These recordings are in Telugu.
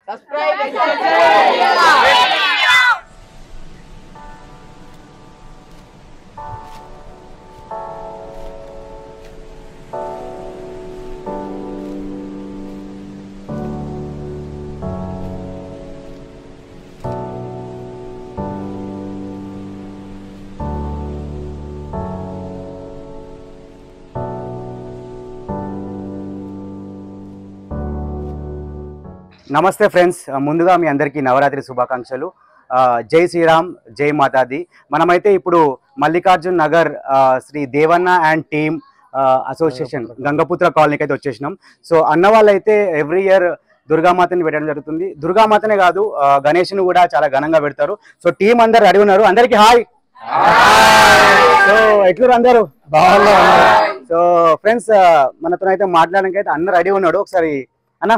నమస్తే ఫ్రెండ్స్ ముందుగా మీ అందరికీ నవరాత్రి శుభాకాంక్షలు ఆ, జై శ్రీరామ్ జై మాతాది మనమైతే ఇప్పుడు మల్లికార్జున్ నగర్ ఆ, Shri Devanna and team association Gangaputra కాలనీకి అయితే వచ్చేసినాం సో అన్న వాళ్ళైతే ఎవ్రీ ఇయర్ దుర్గామాతని పెట్టడం జరుగుతుంది దుర్గామాతనే కాదు ఆ, గణేష్ను కూడా చాలా ఘనంగా పెడతారు సో టీం అందరు రెడీ ఉన్నారు అందరికి హాయ్ సో ఎట్లు అందరు సో ఫ్రెండ్స్ మనతో అయితే మాట్లాడడానికి అయితే అన్న రెడీ ఉన్నాడు ఒకసారి అన్న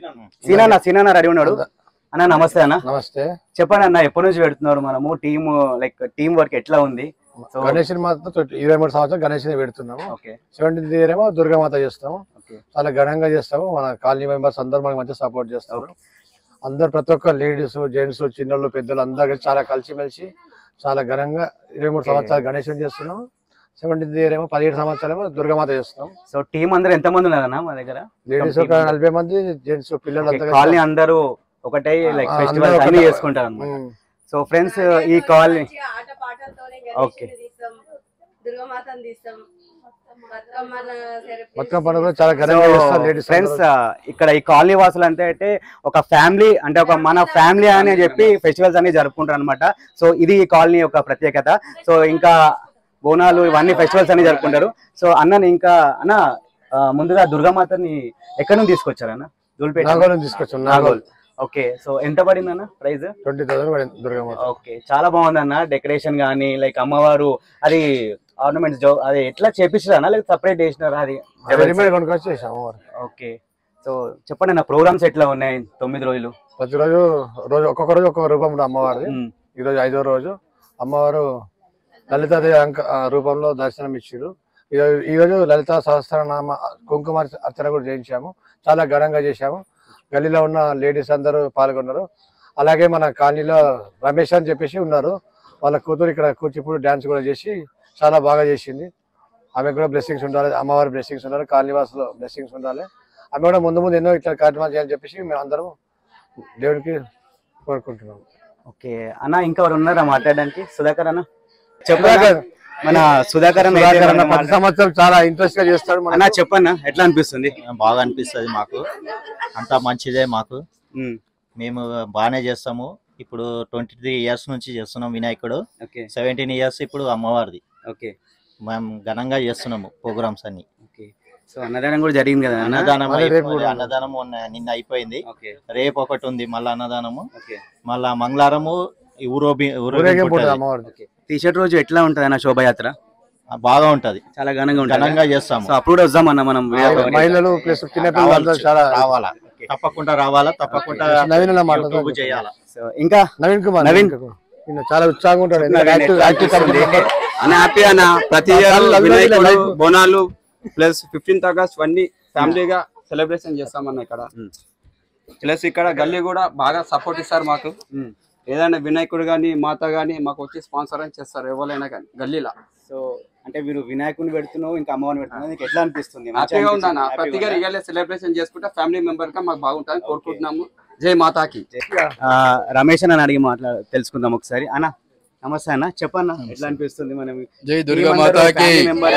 సీనా సీనా రెడీ ఉన్నాడు అన్న నమస్తే అన్న నమస్తే చెప్పండి అన్న ఎప్పటి నుంచి పెడుతున్నారు మనము టీమ్ లైక్ టీం వర్క్ ఎట్లా ఉంది సో గణేష్ మాత్రం ఇరవై మూడు సంవత్సరం గణేష్ పెడుతున్నాము ఓకే సెవెంటీన్త్ ఇయర్ ఏమో దుర్గామాత చేస్తాము ఓకే చాలా ఘనంగా చేస్తాము మన కాలనీ మెంబర్స్ అందరూ మనకి మంచిగా సపోర్ట్ చేస్తారు అందరు ప్రతి ఒక్క లేడీస్ జెంట్స్ చిన్నోళ్ళు పెద్దలు అందరూ కలిసి చాలా కలిసిమెలిసి చాలా ఘనంగా ఇరవై మూడు సంవత్సరాలు గణేష్ చేస్తున్నాము సెవెంటీన్త్ ఇయర్ ఏమో పదిహేడు సంవత్సరాలు ఏమో దుర్గామాత చేస్తున్నాం సో టీం అందరు ఎంత మంది ఉన్నారన్న మా దగ్గర లేడీస్ ఒక నలభై మంది జెంట్స్ పిల్లలు అంతా కలిసి- కాలనీ అందరూ ఒకటే లైక్ ఆ, ఫెస్టివల్స్ అందరూ అన్ని ఒకటే. చేసుకుంటారు అన్నమాట ఉమ్. సో ఫ్రెండ్స్ ఈ కాలనీ ఆట పాటలతోనే ఓకే. గణేషుని తీస్తాం దుర్గమాతను తీస్తాం బతుకమ్మను celebrate బతుకమ్మ పండుగ కూడా చాలా ఘనంగా చేస్తారు లేడీస్ ఫ్రెండ్స్ ఇక్కడ ఈ కాలనీ వాసులు అంతే అయితే ఒక ఫ్యామిలీ అంటే ఒక మన ఫ్యామిలీ అని చెప్పి ఫెస్టివల్స్ అన్ని జరుపుకుంటారు అనమాట సో ఇది ఈ కాలనీ యొక్క ప్రత్యేకత సో ఇంకా బోనాలు ఇవన్నీ ఫెస్టివల్స్ అన్ని జరుపుకుంటారు సో అన్నని ఇంకా అన్న ఆ, ముందుగా దుర్గామాతని ఎక్కడి నుంచి తీసుకొచ్చారు అన్న దూల్పేట నాగోలు తీసుకొచ్చాం నాగోల్ ఓకే సో ఎంత పడింది అన్న ప్రైస్ ట్వంటీ థౌసండ్ పడింది దుర్గామాత ఓకే చాలా బాగుంది అన్న డెకరేషన్ కానీ లైక్ అమ్మవారు అది ఆర్నమెంట్స్ జో అది ఎట్లా చేపించారా లేక సపరేట్ చేసినారా అది రెడీమేడ్ కొనుక్కొచ్చి చేసాం అమ్మవారు ఓకే సో చెప్పండి అన్న ప్రోగ్రామ్స్ ఎట్లా ఉన్నాయి తొమ్మిది రోజులు ప్రతిరోజు రోజు ఒక్కొక్క రోజు ఒక్కొక్క రూపం ఉంటుంది అమ్మవారిది మ్మ్. ఈ రోజు ఐదో రోజు అమ్మవారు లలితాదేవి అంక ఆ, రూపంలో దర్శనం ఇచ్చారు ఈ రోజు ఈ రోజు లలిత సహస్రనామ కుంకుమ అర్చన కూడా చేయించాము చాలా ఘనంగా చేశాము గల్లీలో ఉన్న లేడీస్ అందరూ పాల్గొన్నారు అలాగే మన కాలనీలో రమేష్ అని చెప్పేసి ఉన్నారు వాళ్ళ కూతురు ఇక్కడ కూచిపూడి డాన్స్ కూడా చేసి చాలా బాగా చేసింది ఆమె కూడా బ్లెస్సింగ్స్ ఉండాలి అమ్మవారి బ్లెస్సింగ్స్ ఉండాలి కాలనీ వాసులో బ్లెస్సింగ్స్ ఉండాలి ఆమె కూడా ముందు ముందు ఎన్నో ఇట్లా కార్యక్రమాలు చేయాలని చెప్పేసి మేము అందరం దేవుడికి కోరుకుంటున్నాం ఓకే అన్న ఇంకా ఎవరు ఉన్నారా మాట్లాడడానికి సుధాకర్ అన్న చెప్పాక మన సుధాకర్ అన్న సుధాకర్ అన్న అయితే ప్రతి సంవత్సరం చాలా ఇంట్రెస్ట్ గా చేస్తాడు మన అన్న చెప్పన్న ఎట్లా అనిపిస్తుంది బాగా అనిపిస్తుంది మాకు అంతా మంచిదే మాకు ఉమ్, మేము బాగానే చేస్తాము ఇప్పుడు ట్వంటీ త్రీ ఇయర్స్ నుంచి చేస్తున్నాం వినాయకుడు ఓకే సెవెంటీన్ ఇయర్స్ ఇప్పుడు అమ్మవారిది ఓకే మేము ఘనంగా చేస్తున్నాము ప్రోగ్రామ్స్ అన్ని ఓకే సో అన్నదానం కూడా జరిగింది కదా అన్న అన్నదానం మళ్ళీ రేపు అయిపోయింది. కూడా అన్నదానం మొన్న- నిన్న అయిపోయింది ఓకే రేపు ఒకటి ఉంది మళ్ళీ అన్నదానము ఓకే మళ్ళా మంగళవారము ఈ ఊరోబి ఊరేగింపు ఊరేగింపు ఉంటుంది ఉంటది. అమ్మవారిది టీషర్ట్ రోజు ఎట్లా ఉంటది అన్న శోభయాత్ర ఆ, బాగా ఉంటది చాలా ఘనంగా ఉంటుంది ఘనంగా చేస్తాము సో అప్పుడు వద్దాం అన్న మనం మహిళలు ప్లస్ చిన్నపిల్లలు అందరూ రావాలి, చాలా రావాలా తప్పకుండా రావాలా తప్పకుండా నవీన్ అన్న మాట యూట్యూబ్ చేయాలా సో ఇంకా నవీన్ కుమార్ నవీన్. ఈయన చాలా ఉత్సాహంగా ఉంటాడు ఎందుకంటే నవీన్ యాక్టివ్- ఎట్లా యాక్టివ్ అనిపిస్తుంది? తరపున అన్న హ్యాపీ అన్న ప్రతి ఇయర్ చాలా లవ్ వినాయకుడు life. Bonalu plus fifteenth August అన్ని ఫ్యామిలీగా సెలబ్రేషన్ చేస్తామన్న ఇక్కడ ఉమ్. ప్లస్ ఇక్కడ గల్లీ కూడా బాగా సపోర్ట్ ఇస్తారు మాకు ఉమ్. ఏదైనా వినాయకుడు కానీ మాత కానీ మాకు వచ్చి స్పాన్సర్ అని చేస్తారు ఎవరైనా కానీ గల్లీలో సో అంటే మీరు వినాయకుని పెడుతున్నావు ఇంకా అమ్మవారిని పెడుతున్నావు నీకు ఎట్లా అనిపిస్తుంది మంచిగా హ్యాపీగా ఉందన్న అనిపిస్తుందా? ప్రతి ఇయర్ ఇయర్లే సెలబ్రేషన్ చేసుకుంటే ఫ్యామిలీ మెంబర్ గా మాకు బాగుంటుంది కోరుకుంటున్నాము జై మాతాకి ఆ, రమేష్ అన్న అడిగి మాట్లా తెలుసుకుందాం ఒకసారి అన్న నమస్తే అన్న చెప్పన్న ఎట్లా అనిపిస్తుంది మనం జై టీం దుర్గా అందరూ మాతాకి family member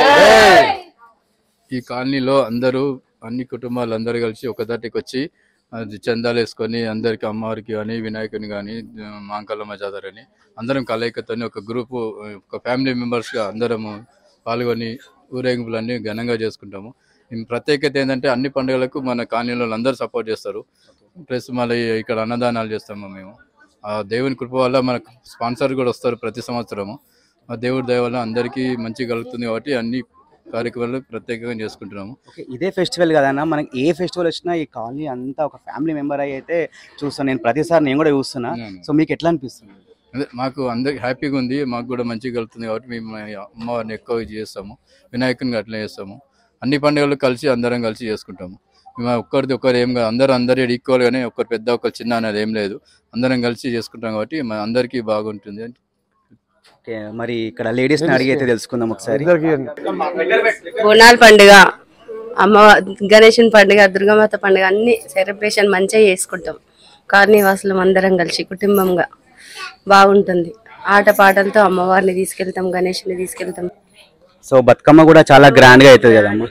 ఈ కాలనీలో అందరూ అన్ని కుటుంబాలు అందరూ కలిసి ఒక దాటికి వచ్చి అది చందాలు వేసుకొని అందరికి అమ్మవారికి కానీ వినాయకుని కానీ మాంకల్లమ్మ జాతర అని అందరం కలయికతోని ఒక గ్రూపు ఒక ఫ్యామిలీ మెంబర్స్గా అందరము పాల్గొని ఊరేగింపులన్నీ ఘనంగా చేసుకుంటాము ఈ ప్రత్యేకత ఏంటంటే అన్ని పండుగలకు మన కాలనీలో అందరూ సపోర్ట్ చేస్తారు ప్లస్ మళ్ళీ ఇక్కడ అన్నదానాలు చేస్తాము మేము ఆ దేవుని కృప వల్ల మనకు స్పాన్సర్ కూడా వస్తారు ప్రతి సంవత్సరము ఆ దేవుడి దయ వల్ల అందరికీ మంచి కలుగుతుంది కాబట్టి అన్ని కార్యక్రమాలు ప్రత్యేకంగా చేసుకుంటున్నాము ఓకే ఇదే ఫెస్టివల్ కదన్న మనకి ఏ ఫెస్టివల్ వచ్చినా ఈ కాలనీ అంతా ఒక ఫ్యామిలీ మెంబర్ అయ్యి అయితే చూస్తాను నేను ప్రతిసారి నేను కూడా చూస్తున్నా సో మీకు ఎట్లా అనిపిస్తుంది అదే మాకు అందరికి హ్యాపీగా ఉంది మాకు కూడా మంచిగా కలుగుతుంది కాబట్టి మేము అమ్మవారిని ఎక్కువ చేస్తాము వినాయకుని అట్లా చేస్తాము అన్ని పండుగలు కలిసి అందరం కలిసి చేసుకుంటాము మేము ఒక్కరిది ఒక్కరు ఏం కాదు అందరూ అందరూ ఈక్వల్ గానే ఒకరు పెద్ద ఒకరు చిన్న అనేది ఏం లేదు అందరం కలిసి చేసుకుంటాం కాబట్టి మన అందరికీ బాగుంటుంది ఓకే మరి ఇక్కడ లేడీస్ ని అడిగి అయితే తెలుసుకుందాం ఒకసారి ఇద్దరికి బోనాల పండుగ అమ్మ గణేషన్ పండుగ దుర్గామాత పండుగ అన్ని సెలబ్రేషన్ మంచిగా చేసుకుంటాం కార్నివాసులం అందరం కలిసి కుటుంబంగా బాగుంటుంది ఆట పాటలతో అమ్మవారిని తీసుకెళ్తాం గణేష్ని తీసుకెళ్తాం సో బతుకమ్మ కూడా చాలా గ్రాండ్ గా అవుతుంది కదమ్మా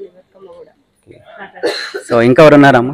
సో ఇంకా ఎవరు ఉన్నారమ్మా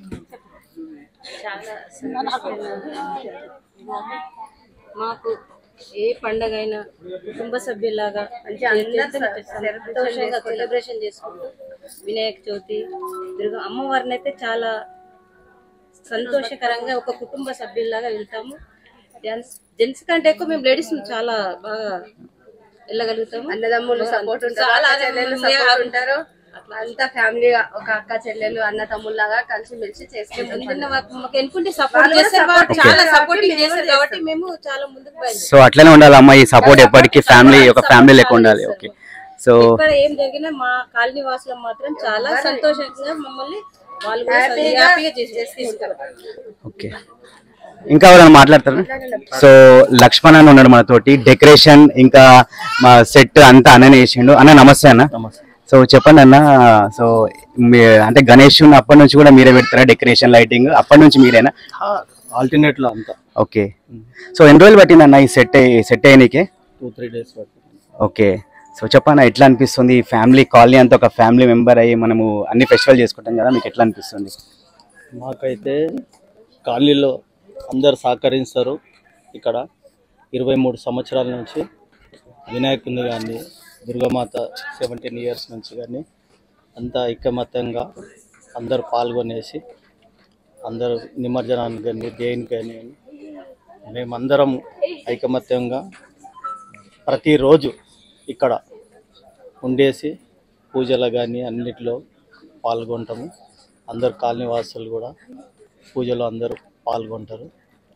మాకు ఏ పండగ అయినా కుటుంబ సభ్యులాగా సంతోషంగా సెలబ్రేషన్ చేసుకుంటూ వినాయక చవితి దుర్గా అమ్మవారిని అయితే చాలా సంతోషకరంగా ఒక కుటుంబ సభ్యుల్లాగా వెళ్తాము జెంట్స్ జెంట్స్ కంటే ఎక్కువ మేము లేడీస్ చాలా బాగా వెళ్ళగలుగుతాము అన్నదమ్ములు సపోర్ట్ ఉంటారు చాలా అక్క చెల్లెలు మేము సపోర్ట్ ఉంటారు అంతా ఫ్యామిలీగా ఒక అక్క చెల్లెలు అన్న తమ్ముళ్ళగా కలిసి మెలిసి చేసుకుంటాం ఎందుకంటే మాకు మాకు ఎన్నుకుంటే సపోర్ట్ చేస్తారు కాబట్టి చాలా సపోర్టింగ్ చేస్తారు కాబట్టి మేము చాలా ముందుకు బయలుదేరాం సో అట్లనే ఉండాలి అమ్మా ఈ సపోర్ట్ ఎప్పటికీ ఫ్యామిలీ ఒక ఫ్యామిలీ లెక్క ఉండాలి ఓకే సో ఇక్కడ ఏం జరిగినా మా కాలనీ వాసులు మాత్రం చాలా సంతోషంగా మమ్మల్ని వాళ్ళు కూడా హ్యాపీగా చేసి తీసుకుంటారు ఓకే ఇంకా ఎవరైనా మాట్లాడతారు సో లక్ష్మణ్ అని ఉన్నాడు మనతోటి డెకరేషన్ ఇంకా మా సెట్ అంతా అన్ననే చేసిండు అన్న నమస్తే అన్న సో చెప్పండి అన్న సో మీ అంటే గణేష్ అప్పటి నుంచి కూడా మీరే పెడతారా డెకరేషన్ లైటింగ్ అప్పటి నుంచి మీరేనా ఆల్టర్నేట్ లో అంతా ఓకే సో ఎన్ని రోజులు పట్టింది అన్న ఈ సెట్ సెట్ అయ్యనికే టూ త్రీ డేస్ పడుతుంది ఓకే సో చెప్పన్న ఎట్లా అనిపిస్తుంది ఈ ఫ్యామిలీ కాలనీ అంతా ఒక ఫ్యామిలీ మెంబర్ అయ్యి మనము అన్ని ఫెస్టివల్ చేసుకుంటాం కదా మీకు ఎట్లా అనిపిస్తుంది మాకైతే కాలనీలో అందరు సహకరిస్తారు ఇక్కడ ఇరవై మూడు సంవత్సరాల నుంచి వినాయకుని కానీ దుర్గామాత సెవెంటీన్ ఇయర్స్ నుంచి కానీ అంతా ఐకమత్యంగా అందరు పాల్గొనేసి అందరూ నిమజ్జనానికి కానీ దేనికి కానీ మేమందరం ఐకమత్యంగా ప్రతిరోజు ఇక్కడ ఉండేసి పూజలు కానీ అన్నిట్లో పాల్గొంటాము అందరు కాలనీ వాసులు కూడా పూజలో అందరూ పాల్గొంటారు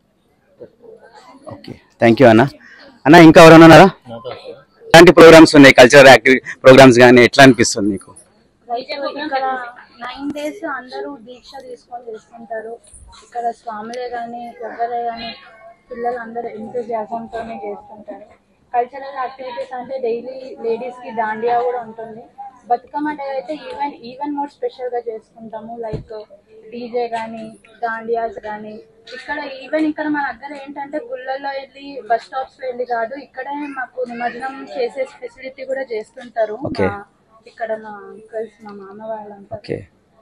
ఓకే థ్యాంక్ యూ అన్న అన్న ఇంకా ఎవరైనా ఉన్నారా ఎలాంటి ప్రోగ్రామ్స్ ఉన్నాయి కల్చరల్ యాక్టివిటీ ప్రోగ్రామ్స్ కానీ ఎట్లా అనిపిస్తుంది మీకు ఇక్కడ నైన్ డేస్ అందరూ దీక్ష తీసుకొని చేసుకుంటారు ఇక్కడ స్వాములే కానీ ఎవరే కానీ పిల్లలు అందరూ ఎంతోనే చేస్తుంటారు కల్చరల్ యాక్టివిటీస్ అంటే డైలీ లేడీస్కి దాండియా కూడా ఉంటుంది బతుకమ్మ డే అయితే ఈవెన్ ఈవెన్ మోర్ స్పెషల్గా చేసుకుంటాము లైక్ డీజే కానీ దాండియాస్ కానీ ఇక్కడ ఈవెన్ ఇక్కడ మన దగ్గర ఏంటంటే గుళ్ళల్లో వెళ్ళి బస్ స్టాప్స్ వెళ్ళి కాదు ఇక్కడే మాకు నిమజ్జనం చేసే ఫెసిలిటీ కూడా చేస్తుంటారు Okay. మా- ఇక్కడ నా అంకల్స్ మా మామ వాళ్ళంతా ఓకే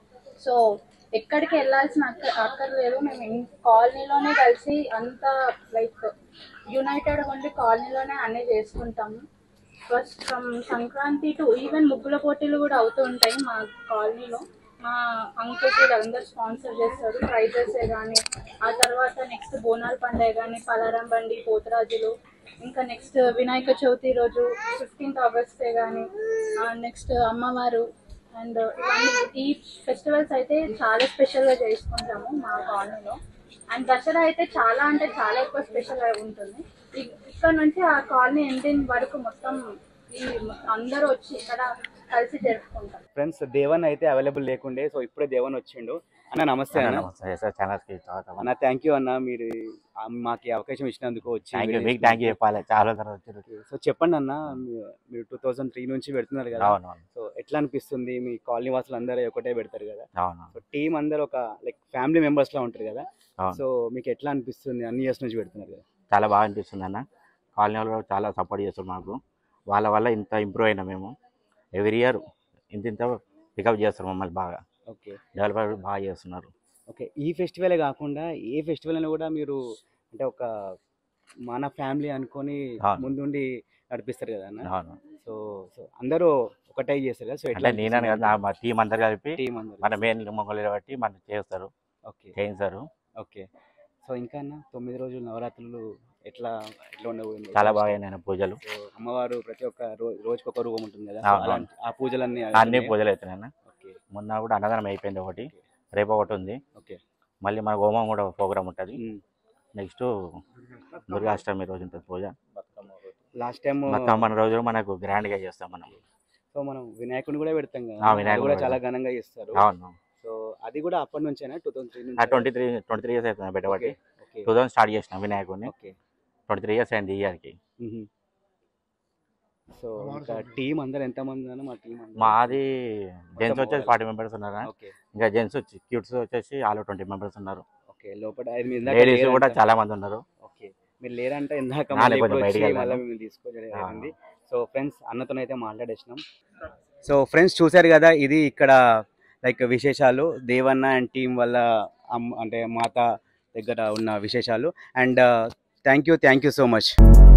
సో ఎక్కడికి వెళ్ళాల్సిన అక్క అక్కర్లేదు మేము ఇన్- కాలనీలోనే కలిసి అంతా లైక్ యునైటెడ్ ఉండి కాలనీలోనే అన్నీ చేసుకుంటాము first from Sankranti to even ముగ్గుల పోటీలు కూడా అవుతూ ఉంటాయి మా కాలనీలో మా అంకుల్స్ వీళ్ళందరూ స్పాన్సర్ చేస్తారు ప్రైజెస్ కానీ ఆ తర్వాత నెక్స్ట్ బోనాల పండుగ కానీ పలారం బండి పోతరాజులు ఇంకా నెక్స్ట్ వినాయక చవితి రోజు ఫిఫ్టీన్త్ ఆగస్ట్ కానీ నెక్స్ట్ అమ్మవారు అండ్ ఇవన్నీ ఈ ఫెస్టివల్స్ అయితే చాలా స్పెషల్గా చేసుకుంటాము మా కాలనీలో అండ్ దసరా అయితే చాలా అంటే చాలా ఎక్కువ స్పెషల్ ఉంటుంది ఇ- ఇక్కడ నుంచి ఆ కాలనీ ఎండింగ్ వరకు మొత్తం ఈ అందరూ వచ్చి ఇక్కడ కలిసి జరుపుకుంటాం ఫ్రెండ్స్ దేవన్ అయితే అవైలబుల్ లేకుండే సో ఇప్పుడే దేవన్ వచ్చిండు అన్న నమస్తే అన్న ఛానల్స్కి అన్న థ్యాంక్ యూ అన్న మీరు ఆ, మాకు ఈ అవకాశం ఇచ్చినందుకు వచ్చి థ్యాంక్ యూ వీడియో మీకు థ్యాంక్ యూ చెప్పాలి చాలా తర్వాత వచ్చారు సో చెప్పండి అన్న మీ- మీరు టూ థౌజండ్ త్రీ నుంచి పెడుతున్నారు కదా అవును అవును సో ఎట్లా అనిపిస్తుంది మీ కాలనీ వాసులు అందరూ ఒకటే పెడతారు కదా అవును సో టీం అందరూ ఒక లైక్ ఫ్యామిలీ మెంబర్స్ లా ఉంటారు కదా అవును. సో మీకు ఎట్లా అనిపిస్తుంది అన్ని ఇయర్స్ నుంచి పెడుతున్నారు కదా చాలా బాగా అనిపిస్తుంది అన్న కాలనీ వాళ్ళు కూడా చాలా సపోర్ట్ చేస్తారు మాకు వాళ్ళ వల్ల ఇంత ఇంప్రూవ్ అయినా మేము ఎవ్రీ ఇయర్ ఇంత ఇంత పికప్ చేస్తారు మమ్మల్ని బాగా ఓకే డెవలప్మెంట్ బాగా చేస్తున్నారు ఓకే ఈ ఫెస్టివలే కాకుండా ఏ ఫెస్టివల్ అయినా కూడా మీరు అంటే ఒక మన ఫ్యామిలీ అనుకొని అవును. ముందుండి నడిపిస్తారు కదా అన్న అవును సో సో అందరూ ఒకటే చేస్తారు కదా సో అంటే నేనని కాదు నా- మా టీం అందరు కలిపి టీం అందరూ మన మెయిన్ మొక్కలు బట్టి మనం చేస్తారు ఓకే చేయిస్తారు ఓకే సో ఇంకా అన్న తొమ్మిది రోజులు నవరాత్రులు ఎట్లా ఎట్లా ఉండబోయింది చాలా బాగా అయినాయి పూజలు సో అమ్మవారు ప్రతి ఒక్క రో- రోజుకి ఒక రూపం ఉంటుంది కదా అవును, సో అలాంటి ఆ పూజలన్నీ అన్ని అవుతున్నాయా? పూజలు అవుతున్నాయి అన్న ఓకే మొన్న కూడా అన్నదానం అయిపోయింది ఒకటి రేపు ఒకటి ఉంది ఓకే మళ్ళీ మన హోమం కూడా ప్రోగ్రామ్ ఉంటుంది ఉమ్. నెక్స్ట్ దుర్గాష్టమి రోజు ఉంటుంది పూజ లాస్ట్ టైం మొత్తం మన రోజు మనకు గ్రాండ్ గా చేస్తాం మనం సో మనం వినాయకుడిని కూడా పెడతాం కదా ఆ, అది వినాయకుడిని కూడా కూడా చాలా ఘనంగా చేస్తారు అవును సో అది కూడా అప్పటి నుంచేనా two thousand three ah twenty three twenty three years అవుతుంది పెట్టబట్టి ఓకే టూ థౌసండ్ స్టార్ట్ చేసిన వినాయకుడిని ఓకే ట్వంటీ త్రీ ఇయర్స్ అయింది ఈ ఇయర్కి సో ఇంకా టీం అందరు ఎంతమంది ఉన్నారు మా టీం మాది జెంట్స్ వచ్చేసి ఫార్టీ మెంబర్స్ ఉన్నారు ఓకే ఇంకా జెంట్స్ వచ్చి క్యూట్స్ వచ్చేసి ఆల్ ట్వంటీ మెంబర్స్ ఉన్నారు ఓకే లోపల అది మీరు ఇందాక లేడీస్ కూడా లేరంట. చాలా మంది ఉన్నారు ఓకే మీరు లేరంటే ఇందాక నా మళ్ళీ లేకపోతే ఇప్పుడు బయటికి వచ్చి వెళ్ళాను. మళ్ళీ మేము తీసుకోవడం సో ఫ్రెండ్స్ అన్నతోనైతే మాట్లాడేసినాం సో ఫ్రెండ్స్ చూశారు కదా ఇది ఇక్కడ లైక్ విశేషాలు దేవన్న అండ్ టీం వల్ల అమ్- అంటే మాత దగ్గర ఉన్న విశేషాలు and thank you thank you so much